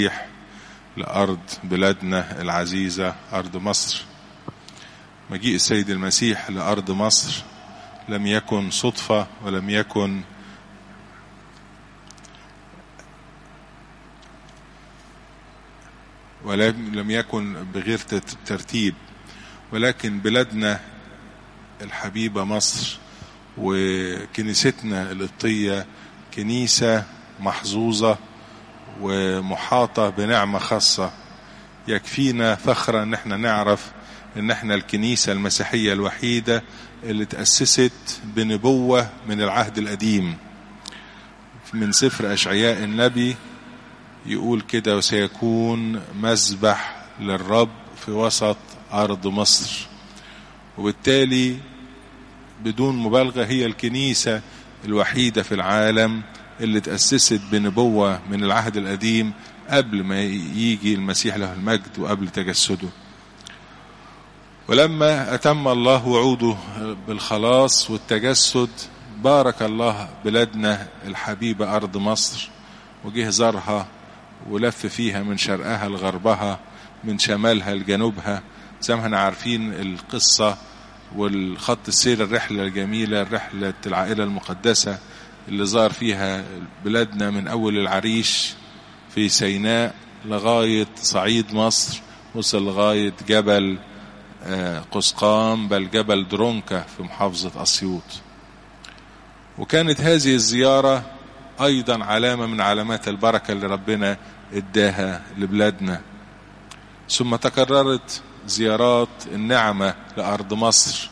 لأرض بلادنا العزيزة أرض مصر مجيء السيد المسيح لأرض مصر لم يكن صدفة ولم يكن ولم يكن بغير ترتيب ولكن بلادنا الحبيبة مصر وكنيستنا القبطية كنيسة محظوظة ومحاطة بنعمة خاصة يكفينا فخرا ان احنا نعرف ان احنا الكنيسة المسيحية الوحيدة اللي تأسست بنبوة من العهد القديم من سفر أشعياء النبي يقول كده وسيكون مذبح للرب في وسط أرض مصر وبالتالي بدون مبالغة هي الكنيسة الوحيدة في العالم اللي تأسست بنبوة من العهد القديم قبل ما يجي المسيح له المجد وقبل تجسده ولما أتم الله وعوده بالخلاص والتجسد بارك الله بلادنا الحبيبة أرض مصر وجه زارها ولف فيها من شرقها لغربها من شمالها لجنوبها زي ما احنا عارفين القصة والخط السير الرحلة الجميلة رحلة العائلة المقدسة اللي زار فيها بلادنا من أول العريش في سيناء لغاية صعيد مصر وصل لغاية جبل قسقام بل جبل درونكا في محافظة أسيوط وكانت هذه الزيارة أيضا علامة من علامات البركة اللي ربنا اداها لبلادنا ثم تكررت زيارات النعمة لأرض مصر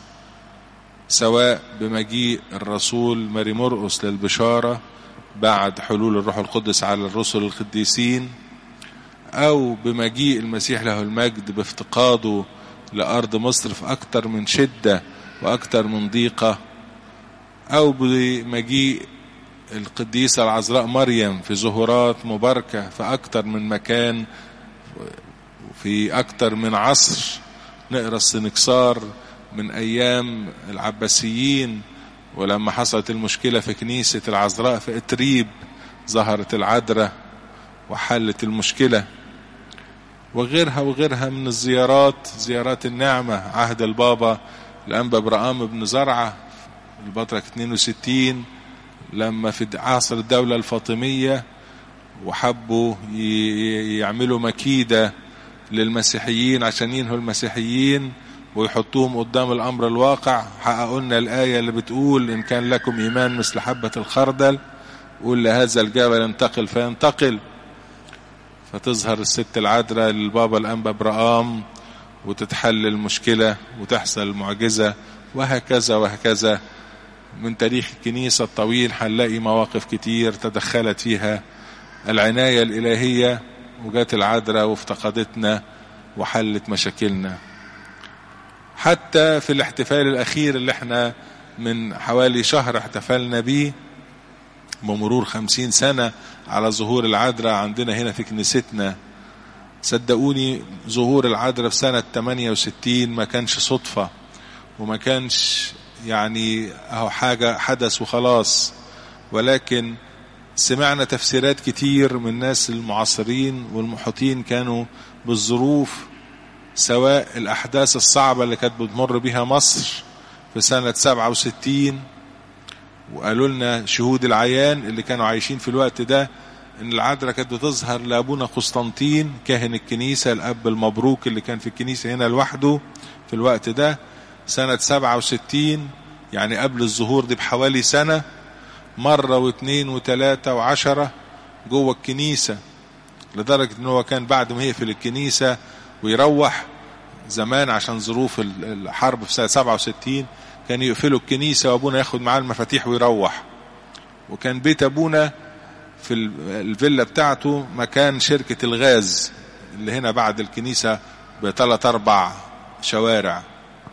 سواء بمجيء الرسول ماري مرقس للبشارة بعد حلول الروح القدس على الرسل القديسين أو بمجيء المسيح له المجد بافتقاده لأرض مصر في أكتر من شدة وأكتر من ضيقة أو بمجيء القديسة العذراء مريم في ظهورات مباركة في أكتر من مكان في أكتر من عصر نقرأ السنكسار من أيام العباسيين ولما حصلت المشكلة في كنيسة العذراء في إتريب ظهرت العذراء وحلت المشكلة وغيرها وغيرها من الزيارات زيارات النعمة عهد البابا الأنبا برقام بن زرعة البطرك 62 لما في عصر الدولة الفاطمية وحبوا يعملوا مكيدة للمسيحيين عشان ينهوا المسيحيين ويحطوهم قدام الأمر الواقع حققوا لنا الآية اللي بتقول إن كان لكم إيمان مثل حبة الخردل قول لهذا الجبل انتقل فينتقل فتظهر الست العذراء للبابا الأنبا برقام وتتحل المشكلة وتحصل المعجزة وهكذا وهكذا من تاريخ الكنيسة الطويل هنلاقي مواقف كتير تدخلت فيها العناية الإلهية وجات العذراء وافتقدتنا وحلت مشاكلنا حتى في الاحتفال الأخير اللي احنا من حوالي شهر احتفلنا بيه بمرور خمسين سنة على ظهور العذراء عندنا هنا في كنيستنا صدقوني ظهور العذراء في سنة 68 ما كانش صدفة وما كانش يعني اهو حاجة حدث وخلاص ولكن سمعنا تفسيرات كتير من الناس المعاصرين والمحيطين كانوا بالظروف سواء الأحداث الصعبة اللي كانت بتمر بها مصر في سنة 67 وقالوا لنا شهود العيان اللي كانوا عايشين في الوقت ده ان العذراء كانت بتظهر لابونا قسطنطين كاهن الكنيسة الاب المبروك اللي كان في الكنيسة هنا لوحده في الوقت ده سنة 67 يعني قبل الظهور دي بحوالي سنة مرة واثنين وثلاثة وعشرة جوه الكنيسة لدرجة ان هو كان بعد ما يقفل الكنيسة ويروح زمان عشان ظروف الحرب في سنة 67 كان يقفلوا الكنيسة وابونا ياخد معاه المفاتيح ويروح وكان بيت ابونا في الفيلا بتاعته مكان شركة الغاز اللي هنا بعد الكنيسة بثلاث اربع شوارع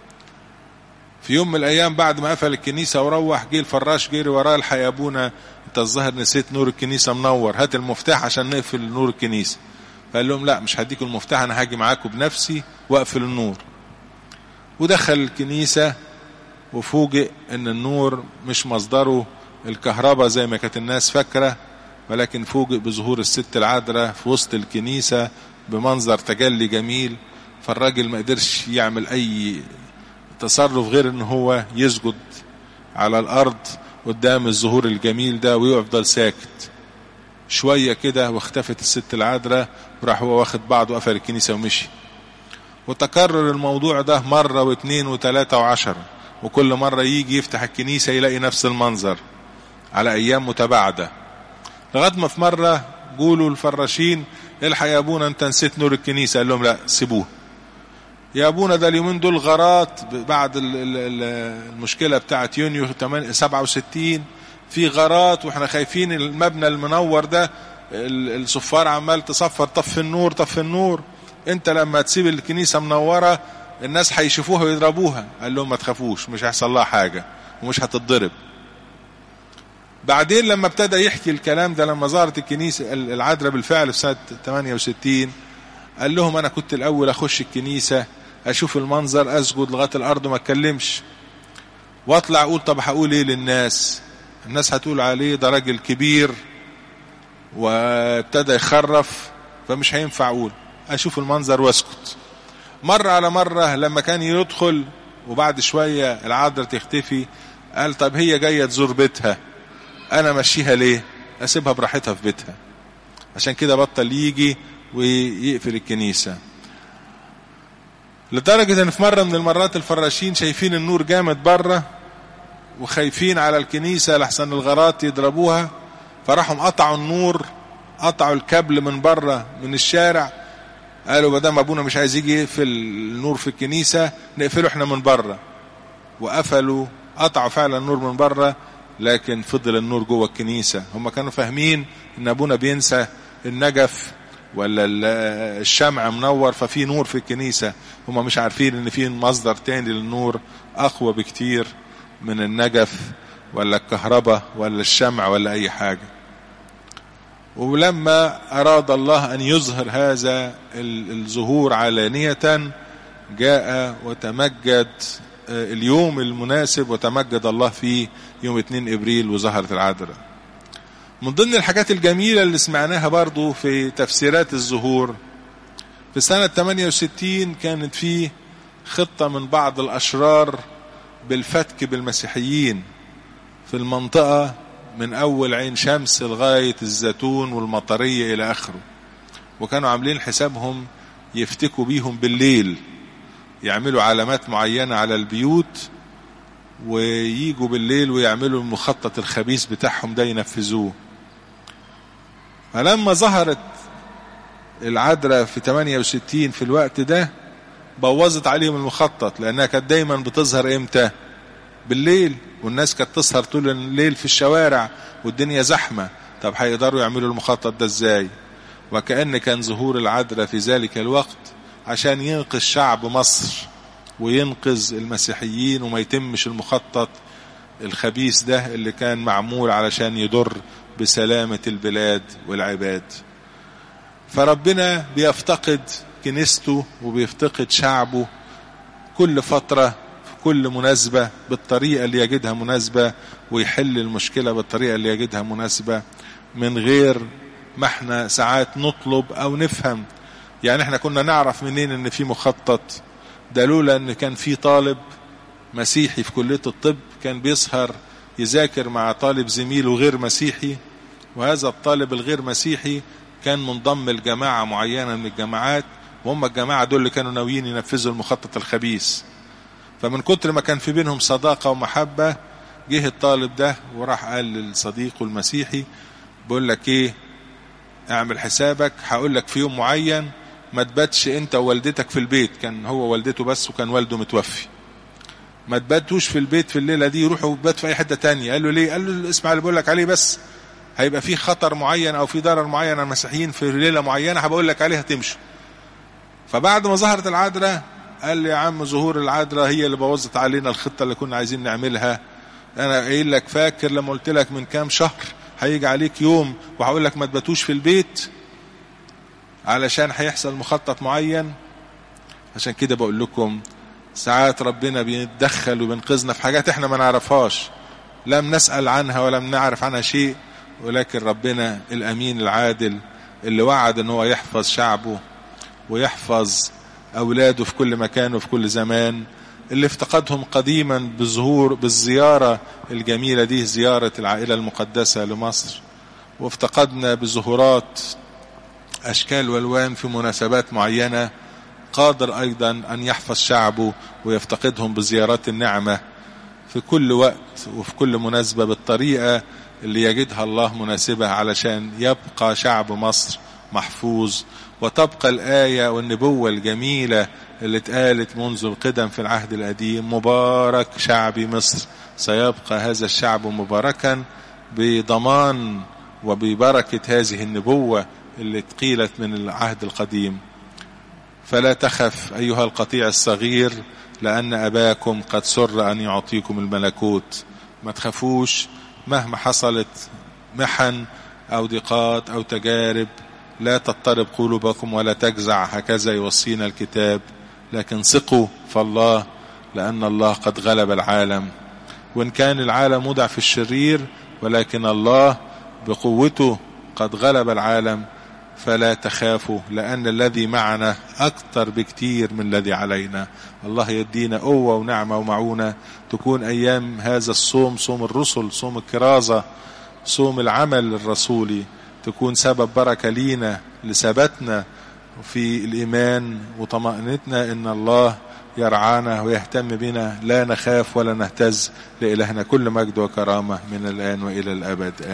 في يوم من الايام بعد ما قفل الكنيسة وروح جه الفراش جري وراه الحق يا ابونا انت الظاهر نسيت نور الكنيسة منور هات المفتاح عشان نقفل نور الكنيسة فقال لهم لا مش هديكم المفتاح انا هاجي معاكم بنفسي واقفل النور ودخل الكنيسة وفوجئ ان النور مش مصدره الكهرباء زي ما كانت الناس فاكرة ولكن فوجئ بظهور الست العذراء في وسط الكنيسة بمنظر تجلي جميل فالراجل ما قدرش يعمل أي تصرف غير ان هو يسجد على الأرض قدام الظهور الجميل ده ويفضل ساكت شوية كده واختفت الست العذراء وراح هو واخد بعضه وقفل الكنيسة ومشي وتكرر الموضوع ده مرة واثنين وثلاثة وعشرة وكل مرة يجي يفتح الكنيسة يلاقي نفس المنظر على أيام متباعدة لغاية ما في مرة قولوا الفراشين الحق يا أبونا أنت نسيت نور الكنيسة قال لهم لا سيبوه يا أبونا ده اليومين دول غارات بعد المشكلة بتاعت يونيو 67 في غارات واحنا خايفين المبنى المنور ده الصفار عمال تصفر طف النور طف النور انت لما تسيب الكنيسة منورة الناس هيشوفوها ويضربوها قال لهم ما تخافوش مش هيحصل لها حاجة ومش هتتضرب بعدين لما ابتدى يحكي الكلام ده لما ظهرت الكنيسة العذراء بالفعل في سنة 68 قال لهم انا كنت الاول اخش الكنيسة اشوف المنظر اسجد لغاية الارض ما اتكلمش واطلع اقول طب هقول ايه للناس الناس هتقول عليه ده راجل كبير وابتدى يخرف فمش هينفع اقول اشوف المنظر واسكت مرة على مرة لما كان يدخل وبعد شوية العذراء تختفي قال طب هي جاية تزور بيتها انا مشيها ليه اسيبها براحتها في بيتها عشان كده بطل يجي ويقفل الكنيسة لدرجة ان في مرة من المرات الفراشين شايفين النور جامد بره وخايفين على الكنيسة لحسن الغارات يضربوها فراحوا قطعوا النور قطعوا الكابل من بره من الشارع قالوا ما دام ابونا مش عايز يجي يقفل النور في الكنيسة نقفله احنا من بره وقفلوا قطعوا فعلا النور من بره لكن فضل النور جوه الكنيسة هم كانوا فاهمين ان ابونا بينسى النجف ولا الشمع منور ففي نور في الكنيسة هم مش عارفين ان في مصدر تاني للنور اقوى بكتير من النجف ولا الكهرباء ولا الشمع ولا اي حاجة ولما اراد الله ان يظهر هذا الظهور علانية جاء وتمجد اليوم المناسب وتمجد الله فيه يوم 2 ابريل وظهرت العذراء من ضمن الحاجات الجميلة اللي سمعناها برضو في تفسيرات الظهور في سنة 68 كانت في خطة من بعض الأشرار بالفتك بالمسيحيين في المنطقة من أول عين شمس لغاية الزيتون والمطرية إلى آخره وكانوا عاملين حسابهم يفتكوا بيهم بالليل يعملوا علامات معينة على البيوت وييجوا بالليل ويعملوا المخطط الخبيث بتاعهم ده ينفذوه فلما ظهرت العذراء في 68 في الوقت ده بوظت عليهم المخطط لانها كانت دايما بتظهر امتى بالليل والناس كانت تسهر طول الليل في الشوارع والدنيا زحمه طب هيقدروا يعملوا المخطط ده ازاي وكأن كان ظهور العذراء في ذلك الوقت عشان ينقذ شعب مصر وينقذ المسيحيين وما يتمش المخطط الخبيث ده اللي كان معمول علشان يضر بسلامة البلاد والعباد فربنا بيفتقد كنيسته وبيفتقد شعبه كل فترة في كل مناسبة بالطريقة اللي يجدها مناسبة ويحل المشكلة بالطريقة اللي يجدها مناسبة من غير ما احنا ساعات نطلب او نفهم يعني احنا كنا نعرف منين ان في مخطط ده لولا ان كان في طالب مسيحي في كلية الطب كان بيسهر يذاكر مع طالب زميله غير مسيحي وهذا الطالب الغير مسيحي كان منضم لجماعة معينة من الجماعات وهم الجماعة دول اللي كانوا ناويين ينفذوا المخطط الخبيث فمن كتر ما كان في بينهم صداقة ومحبة جه الطالب ده وراح قال لصديقه المسيحي بقول لك ايه اعمل حسابك هقول لك في يوم معين ما تباتش انت ووالدتك في البيت كان هو والدته بس وكان والده متوفي ما تباتوش في البيت في الليلة دي روحوا بات في اي حتة تانية قال له ليه قال له اسمع اللي بقول لك عليه بس هيبقى في خطر معين او في ضرر معين على المسيحيين في ليلة معينة هبقول لك عليها تمشوا فبعد ما ظهرت العذراء قال لي يا عم ظهور العذراء هي اللي بوظت علينا الخطة اللي كنا عايزين نعملها انا قايل لك فاكر لما قلت لك من كام شهر هيجي عليك يوم وهقول لك ما تباتوش في البيت علشان هيحصل مخطط معين عشان كده بقول لكم ساعات ربنا بيتدخل وبينقذنا في حاجات احنا ما نعرفهاش لم نسأل عنها ولم نعرف عنها شيء ولكن ربنا الأمين العادل اللي وعد ان هو يحفظ شعبه ويحفظ أولاده في كل مكان وفي كل زمان اللي افتقدهم قديما بالظهور بالزيارة الجميلة دي زيارة العائلة المقدسة لمصر وافتقدنا بظهورات أشكال والوان في مناسبات معينة قادر أيضا أن يحفظ شعبه ويفتقدهم بزيارات النعمة في كل وقت وفي كل مناسبة بالطريقة اللي يجدها الله مناسبة علشان يبقى شعب مصر محفوظ وتبقى الآية والنبوة الجميلة اللي اتقالت منذ القدم في العهد القديم مبارك شعبي مصر سيبقى هذا الشعب مباركا بضمان وببركة هذه النبوة اللي قيلت من العهد القديم فلا تخف أيها القطيع الصغير لأن أباكم قد سر أن يعطيكم الملكوت ما تخافوش مهما حصلت محن أو ضيقات أو تجارب لا تضطرب قلوبكم ولا تجزع هكذا يوصينا الكتاب لكن ثقوا فالله لأن الله قد غلب العالم وإن كان العالم وضع في الشرير ولكن الله بقوته قد غلب العالم فلا تخافوا لأن الذي معنا أكثر بكتير من الذي علينا الله يدينا قوة ونعمة ومعونة تكون أيام هذا الصوم صوم الرسل صوم الكرازة صوم العمل الرسولي تكون سبب بركة لينا لثباتنا في الإيمان وطمأنتنا إن الله يرعانا ويهتم بنا لا نخاف ولا نهتز لإلهنا كل مجد وكرامة من الآن وإلى الأبد